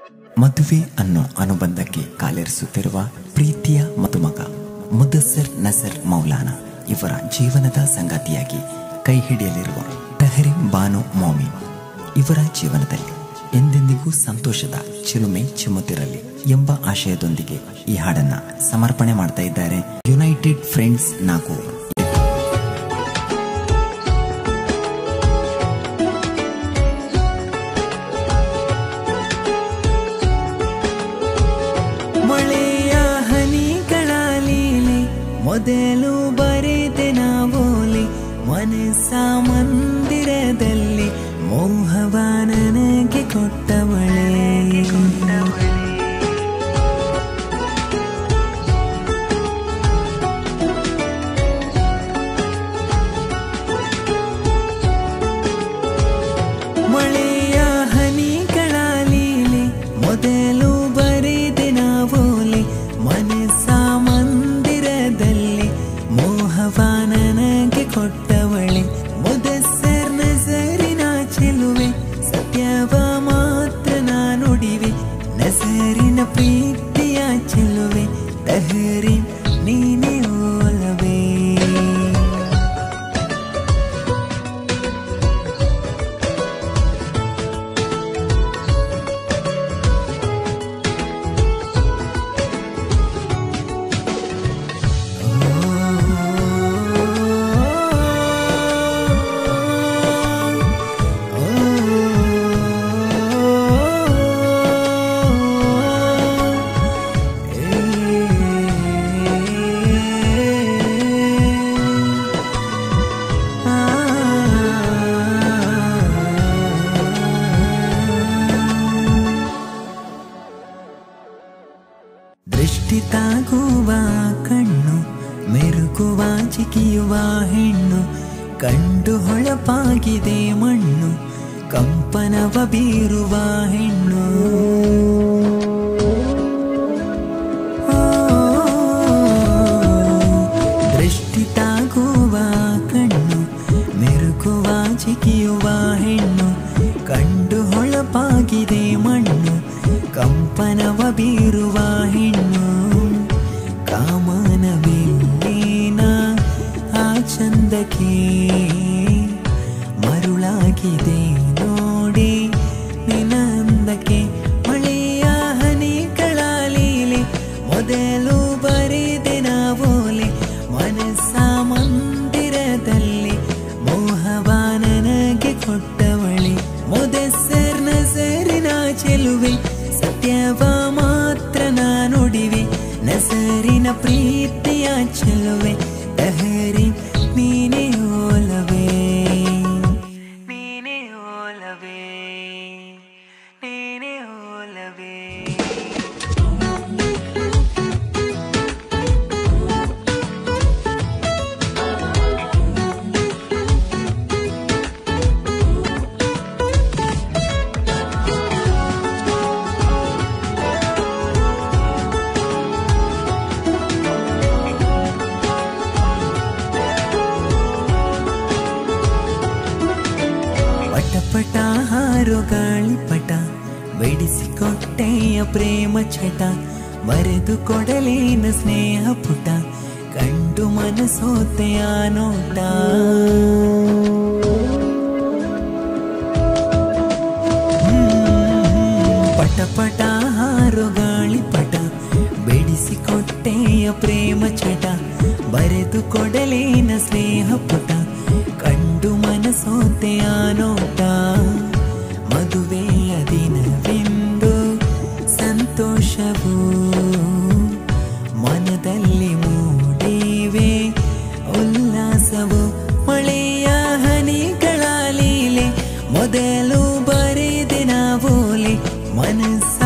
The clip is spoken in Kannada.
ಮದುವೆ ಅನ್ನೋ ಅನುಬಂಧಕ್ಕೆ ಕಾಲಿರಿಸುತ್ತಿರುವ ಪ್ರೀತಿಯ ಮದುಮಗ ಮುದಸ್ಸರ್ ನಸರ್ ಮೌಲಾನ ಇವರ ಜೀವನದ ಸಂಗಾತಿಯಾಗಿ ಕೈ ಹಿಡಿಯಲಿರುವ ತಹರಿಂ ಬಾನು ಮೋಮಿ ಇವರ ಜೀವನದಲ್ಲಿ ಎಂದೆಂದಿಗೂ ಸಂತೋಷದ ಚಿಲುಮೆ ಚಿಮ್ಮುತ್ತಿರಲಿ ಎಂಬ ಆಶಯದೊಂದಿಗೆ ಈ ಹಾಡನ್ನ ಸಮರ್ಪಣೆ ಮಾಡ್ತಾ ಇದ್ದಾರೆ ಯುನೈಟೆಡ್ ಫ್ರೆಂಡ್ಸ್ ನಾಗೂರ್ ಮಳೆಯ ಹನಿಗಳ ಲೀಲೆ ಮೊದಲು ಬರೆದೆ ನಾವೋಲೆ ಮನಸ್ಸ ಮಂದಿರದಲ್ಲಿ ಮೋಹವ ನನಗೆ ಕೊಟ್ಟವಳೆ ಮಳೆಯ ಹನಿಗಳ ಲೀಲೆ ಮೊದಲು ಬರೆದೆ ನಾವೋಲೆ ಮನಸ್ಸ ಮಂದಿರದಲ್ಲಿ ಮೋಹವ ನನಗೆ ಕೊಟ್ಟವಳೆ ಮುದಸ್ಸರ್ ನಸರಿನ ಚೆಲುವೆ ಸತ್ಯವ ಮಾತ್ರ ನಾ ನುಡಿವೆ ನಸರಿನ ಪ್ರೀತಿಯ ಚೆಲುವೆ ತಹರಿ ನೀನೇ ಓಲವೇ ದೃಷ್ಟಿ ತಾಗುವ ಕಣ್ಣು ಮೆರುಕುವ ಚಿಕಿಯುವ ಹೆಣ್ಣು ಕಂಡು ಹೊಳಪಾಗಿದೆ ಮಣ್ಣು ಕಂಪನವ ಬೀರುವ ಹೆಣ್ಣು ಓ, ದೃಷ್ಟಿ ತಾಗುವ ಕಣ್ಣು ಮೆರುಕುವ ಚಿಕಿಯುವ ಹೆಣ್ಣು ಕಂಡು ಹೊಳಪಾಗಿದೆ ಮಣ್ಣು ಕಂಪನವ ಬೀರುವ ಹೆಣ್ಣು ಕಾಮನವಿಲ್ಲಿನ ಆ ಚಂದಕ್ಕೆ ಮರುಳಾಗಿದೆ ನೋಡಿ ನಿನ್ನಂದಕ್ಕೆ ಮಳೆಯ ಹನಿಗಳ ಲೀಲೆ ಮೊದಲು ಬರೆದೆ ನಾವೋಲೆ ಮನಸ್ಸ ಮಂದಿರದಲ್ಲಿ ಮೋಹವ ನನಗೆ ಕೊಟ್ಟವಳೆ ಮುದಸ್ಸರ್ ನಸರಿನ ಚೆಲುವೆ ಸತ್ಯವ ಮಾತ್ರ ನಾ ನುಡಿವೆ ನಸರಿನ ಪ್ರೀತಿಯ ಚೆಲುವೆ ತಹರಿ ನೀನೇ ಓಲವೇ ನೀನೇ ಓಲವೇ ನೀನೇ ಓಲವೇ ಪಟಪಟ ಹಾರು ಗಾಳಿಪಟ ಬೆಡಿಸಿಕೊಟ್ಟೆಯ ಪ್ರೇಮ ಚಟ ಬರೆದು ಕೊಡಲೇನ ಸ್ನೇಹ ಪುಟ ಕಂಡು ಮನಸೋತೆಯ ನೋಟ ಹ್ಮ್, ಪಟಪಟ ಹಾರು ಗಾಳಿಪಟ ಬೆಡಿಸಿಕೊಟ್ಟೆಯ ಪ್ರೇಮ ಚಟ ಬರೆದು ಕೊಡಲೇನ ಸ್ನೇಹ ಪುಟ ಕಂಡು ಮನಸೋತೆಯ ನೋಟ ಮದುವೆಯ ದಿನವೆಂದು ಸಂತೋಷವು ಮನದಲ್ಲಿ ಮೂಡಿವೆ ಉಲ್ಲಾಸವು ಮಳೆಯ ಹನಿಗಳ ಲೀಲೆ ಮೊದಲು ಬರೆದೆ ನಾವೋಲೆ ಮನಸ್ಸ